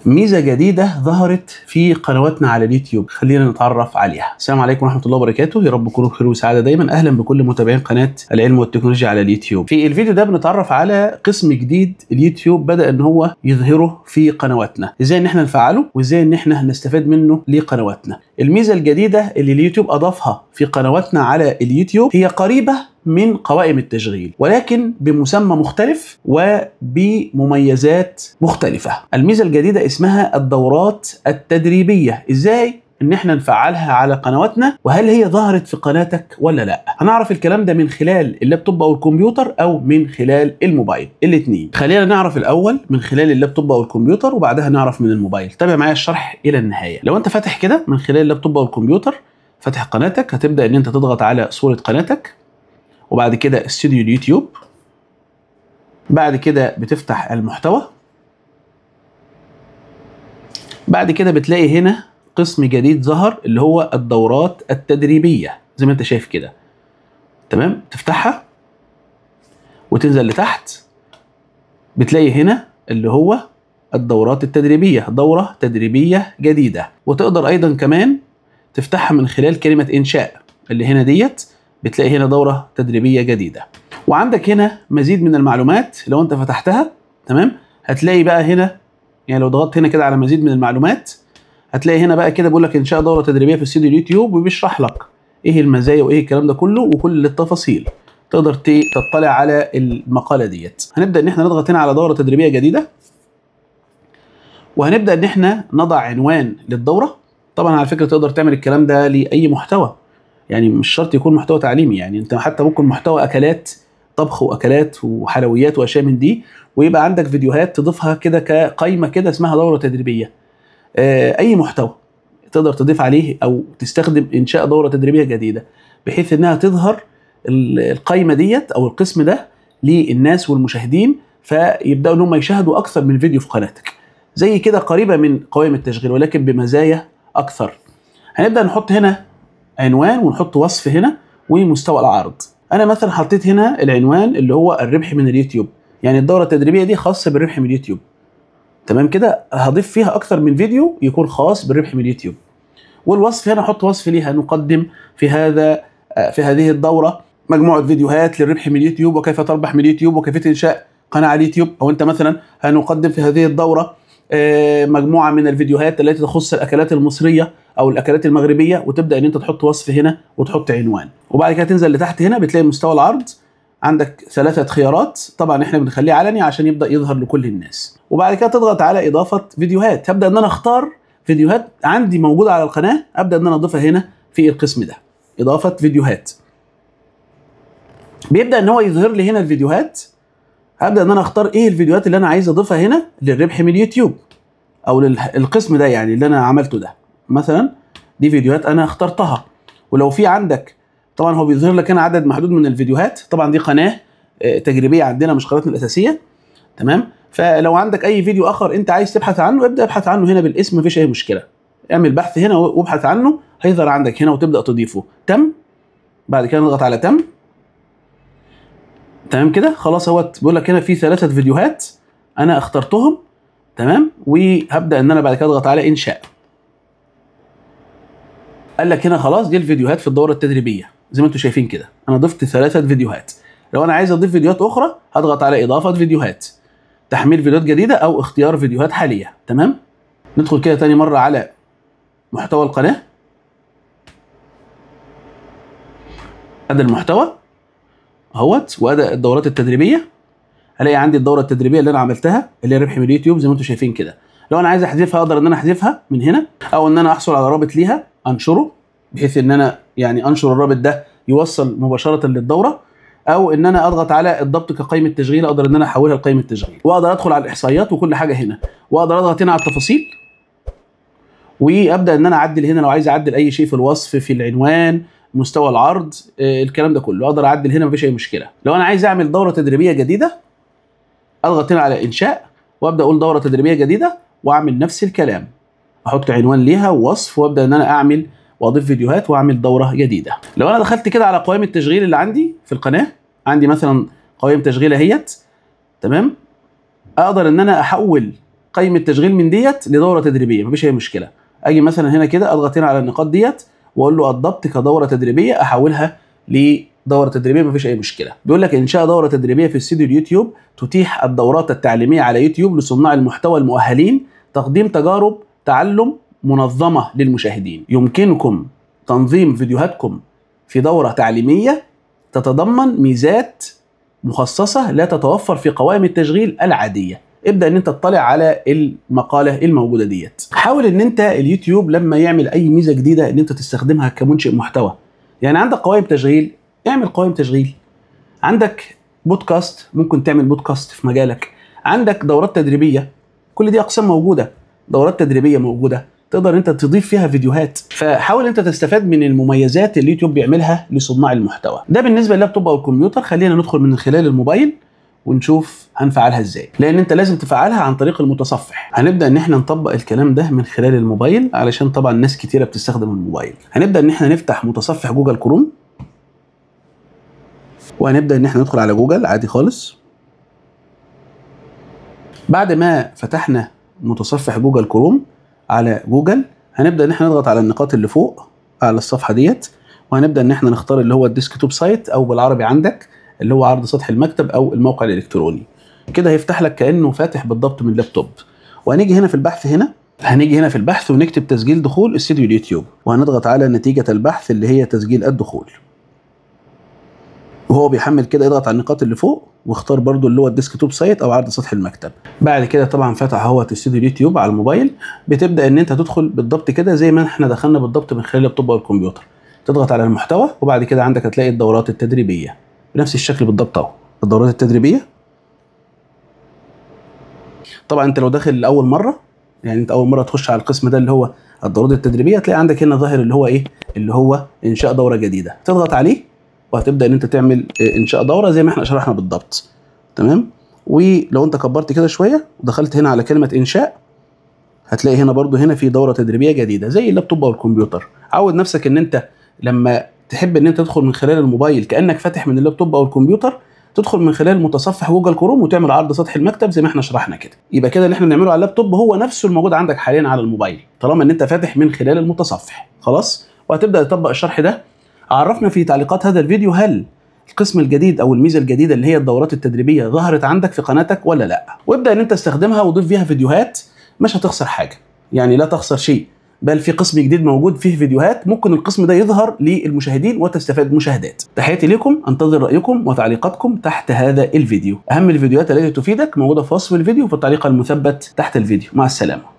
ميزه جديده ظهرت في قنواتنا على اليوتيوب خلينا نتعرف عليها السلام عليكم ورحمه الله وبركاته يا رب تكونوا بخير وسعاده دايما اهلا بكل متابعين قناه العلم والتكنولوجيا على اليوتيوب في الفيديو ده بنتعرف على قسم جديد اليوتيوب بدا ان هو يظهره في قنواتنا ازاي ان احنا نفعله وازاي ان احنا نستفاد منه لقنواتنا الميزه الجديده اللي اليوتيوب اضافها في قنواتنا على اليوتيوب هي قريبه من قوائم التشغيل ولكن بمسمى مختلف وبمميزات مختلفة الميزة الجديدة اسمها الدورات التدريبية ازاي ان احنا نفعلها على قنواتنا وهل هي ظهرت في قناتك ولا لا هنعرف الكلام ده من خلال اللابتوب او الكمبيوتر او من خلال الموبايل الاثنين خلينا نعرف الاول من خلال اللابتوب او الكمبيوتر وبعدها نعرف من الموبايل تابع معايا الشرح الى النهايه لو انت فاتح كده من خلال اللابتوب او الكمبيوتر فاتح قناتك هتبدا ان انت تضغط على صوره قناتك وبعد كده استوديو اليوتيوب بعد كده بتفتح المحتوى بعد كده بتلاقي هنا قسم جديد ظهر اللي هو الدورات التدريبية زي ما انت شايف كده تمام تفتحها وتنزل لتحت بتلاقي هنا اللي هو الدورات التدريبية دورة تدريبية جديدة وتقدر أيضا كمان تفتحها من خلال كلمة إنشاء اللي هنا ديت بتلاقي هنا دورة تدريبية جديدة وعندك هنا مزيد من المعلومات لو انت فتحتها تمام هتلاقي بقى هنا يعني لو ضغطت هنا كده على مزيد من المعلومات هتلاقي هنا بقى كده بيقول لك انشاء دوره تدريبيه في استوديو اليوتيوب وبيشرح لك ايه المزايا وايه الكلام ده كله وكل التفاصيل تقدر تطلع على المقاله ديت هنبدا ان احنا نضغط هنا على دوره تدريبيه جديده وهنبدا ان احنا نضع عنوان للدوره طبعا على فكره تقدر تعمل الكلام ده لاي محتوى يعني مش شرط يكون محتوى تعليمي يعني انت حتى ممكن محتوى اكلات طبخ واكلات وحلويات واشياء من دي ويبقى عندك فيديوهات تضيفها كده كقايمه كده اسمها دوره تدريبيه اي محتوى تقدر تضيف عليه او تستخدم انشاء دوره تدريبيه جديده بحيث انها تظهر القايمه ديت او القسم ده للناس والمشاهدين فيبداوا ان هم يشاهدوا اكثر من فيديو في قناتك زي كده قريبه من قوائم التشغيل ولكن بمزايا اكثر هنبدا نحط هنا عنوان ونحط وصف هنا ومستوى العرض انا مثلا حطيت هنا العنوان اللي هو الربح من اليوتيوب يعني الدوره التدريبيه دي خاصه بالربح من اليوتيوب تمام كده هضيف فيها اكثر من فيديو يكون خاص بالربح من اليوتيوب والوصف هنا احط وصف ليها نقدم في هذا في هذه الدوره مجموعه فيديوهات للربح من اليوتيوب وكيف تربح من اليوتيوب وكيفيه انشاء قناه على اليوتيوب او انت مثلا هنقدم في هذه الدوره مجموعه من الفيديوهات التي تخص الاكلات المصريه او الاكلات المغربيه وتبدا ان انت تحط وصف هنا وتحط عنوان وبعد كده تنزل لتحت هنا بتلاقي مستوى العرض عندك ثلاثة خيارات طبعا احنا بنخليه علني عشان يبدا يظهر لكل الناس وبعد كده تضغط على اضافه فيديوهات هبدا ان انا اختار فيديوهات عندي موجوده على القناه ابدا ان انا اضيفها هنا في القسم ده اضافه فيديوهات بيبدا ان هو يظهر لي هنا الفيديوهات هبدا ان انا اختار ايه الفيديوهات اللي انا عايز اضيفها هنا للربح من اليوتيوب او للقسم ده يعني اللي انا عملته ده مثلا دي فيديوهات انا اخترتها ولو في عندك طبعا هو بيظهر لك هنا عدد محدود من الفيديوهات طبعا دي قناه تجريبيه عندنا مش قناتنا الاساسيه تمام فلو عندك اي فيديو اخر انت عايز تبحث عنه ابدا ابحث عنه هنا بالاسم مفيش اي مشكله اعمل بحث هنا وابحث عنه هيظهر عندك هنا وتبدا تضيفه تم بعد كده نضغط على تم تمام كده خلاص هو بيقول لك هنا في ثلاثه فيديوهات انا اخترتهم تمام وهبدا ان انا بعد كده اضغط على انشاء قال لك هنا خلاص دي الفيديوهات في الدوره التدريبيه زي ما انتم شايفين كده انا ضفت ثلاثه فيديوهات لو انا عايز اضيف فيديوهات اخرى هضغط على اضافه فيديوهات تحميل فيديوهات جديده او اختيار فيديوهات حاليه تمام ندخل كده تاني مره على محتوى القناه ادي المحتوى اهوت وادي الدورات التدريبيه هلاقي عندي الدوره التدريبيه اللي انا عملتها اللي هي ربح من اليوتيوب زي ما انتم شايفين كده لو انا عايز احذفها اقدر ان انا احذفها من هنا او ان انا احصل على رابط ليها انشره بحيث ان انا يعني انشر الرابط ده يوصل مباشره للدوره او ان انا اضغط على الضبط كقائمه تشغيل اقدر ان انا احولها لقائمه تشغيل واقدر ادخل على الاحصائيات وكل حاجه هنا واقدر اضغط هنا على التفاصيل وابدا ان انا اعدل هنا لو عايز اعدل اي شيء في الوصف في العنوان مستوى العرض آه الكلام ده كله اقدر اعدل هنا مفيش اي مشكله لو انا عايز اعمل دوره تدريبيه جديده اضغط هنا على انشاء وابدا اقول دوره تدريبيه جديده واعمل نفس الكلام احط عنوان ليها ووصف وابدا ان انا اعمل واضيف فيديوهات واعمل دوره جديده لو انا دخلت كده على قوائم التشغيل اللي عندي في القناه عندي مثلا قوائم تشغيل اهيت تمام اقدر ان انا احول قائمه تشغيل من ديت لدوره تدريبيه مفيش اي مشكله اجي مثلا هنا كده اضغط هنا على النقاط ديت واقول له الضبط كدوره تدريبيه احولها لدوره تدريبيه مفيش اي مشكله بيقول لك انشاء دوره تدريبيه في استوديو اليوتيوب تتيح الدورات التعليميه على يوتيوب لصناع المحتوى المؤهلين تقديم تجارب تعلم منظمه للمشاهدين يمكنكم تنظيم فيديوهاتكم في دوره تعليميه تتضمن ميزات مخصصه لا تتوفر في قوائم التشغيل العاديه ابدا ان انت تطلع على المقاله الموجوده ديت حاول ان انت اليوتيوب لما يعمل اي ميزه جديده ان انت تستخدمها كمنشئ محتوى يعني عندك قوائم تشغيل اعمل قوائم تشغيل عندك بودكاست ممكن تعمل بودكاست في مجالك عندك دورات تدريبيه كل دي اقسام موجوده دورات تدريبيه موجوده تقدر انت تضيف فيها فيديوهات فحاول انت تستفاد من المميزات اللي اليوتيوب بيعملها لصناع المحتوى ده بالنسبه لللابتوب او الكمبيوتر خلينا ندخل من خلال الموبايل ونشوف هنفعلها ازاي لان انت لازم تفعلها عن طريق المتصفح هنبدا ان احنا نطبق الكلام ده من خلال الموبايل علشان طبعا ناس كتيره بتستخدم الموبايل هنبدا ان احنا نفتح متصفح جوجل كروم وهنبدا ان احنا ندخل على جوجل عادي خالص بعد ما فتحنا متصفح جوجل كروم على جوجل هنبدا ان احنا نضغط على النقاط اللي فوق على الصفحه ديت وهنبدا ان احنا نختار اللي هو الديسكتوب سايت او بالعربي عندك اللي هو عرض سطح المكتب او الموقع الالكتروني كده هيفتح لك كانه فاتح بالضبط من لابتوب وهنيجي هنا في البحث هنا هنيجي هنا في البحث ونكتب تسجيل دخول استوديو اليوتيوب وهنضغط على نتيجه البحث اللي هي تسجيل الدخول وهو بيحمل كده يضغط على النقاط اللي فوق واختار برضو اللي هو الديسكتوب سايت او عرض سطح المكتب بعد كده طبعا فتح هو استوديو اليوتيوب على الموبايل بتبدا ان انت تدخل بالضبط كده زي ما احنا دخلنا بالضبط من خلال اللابتوب او الكمبيوتر تضغط على المحتوى وبعد كده عندك هتلاقي الدورات التدريبيه بنفس الشكل بالضبط اهو الدورات التدريبيه طبعا انت لو داخل لاول مره يعني انت اول مره تخش على القسم ده اللي هو الدورات التدريبيه هتلاقي عندك هنا ظاهر اللي هو ايه اللي هو انشاء دوره جديده تضغط عليه وهتبدا ان انت تعمل انشاء دوره زي ما احنا شرحنا بالضبط تمام ولو انت كبرت كده شويه ودخلت هنا على كلمه انشاء هتلاقي هنا برضو هنا في دوره تدريبيه جديده زي اللابتوب او الكمبيوتر عود نفسك ان انت لما تحب ان انت تدخل من خلال الموبايل كانك فاتح من اللابتوب او الكمبيوتر تدخل من خلال متصفح جوجل كروم وتعمل عرض سطح المكتب زي ما احنا شرحنا كده يبقى كده اللي احنا بنعمله على اللابتوب هو نفسه الموجود عندك حاليا على الموبايل طالما ان انت فاتح من خلال المتصفح خلاص وهتبدا تطبق الشرح ده عرفنا في تعليقات هذا الفيديو هل القسم الجديد او الميزه الجديده اللي هي الدورات التدريبيه ظهرت عندك في قناتك ولا لا وابدا ان انت تستخدمها وضيف فيها فيديوهات مش هتخسر حاجه يعني لا تخسر شيء بل في قسم جديد موجود فيه فيديوهات ممكن القسم ده يظهر للمشاهدين وتستفاد مشاهدات تحياتي لكم انتظر رايكم وتعليقاتكم تحت هذا الفيديو اهم الفيديوهات التي تفيدك موجوده في وصف الفيديو وفي التعليق المثبت تحت الفيديو مع السلامه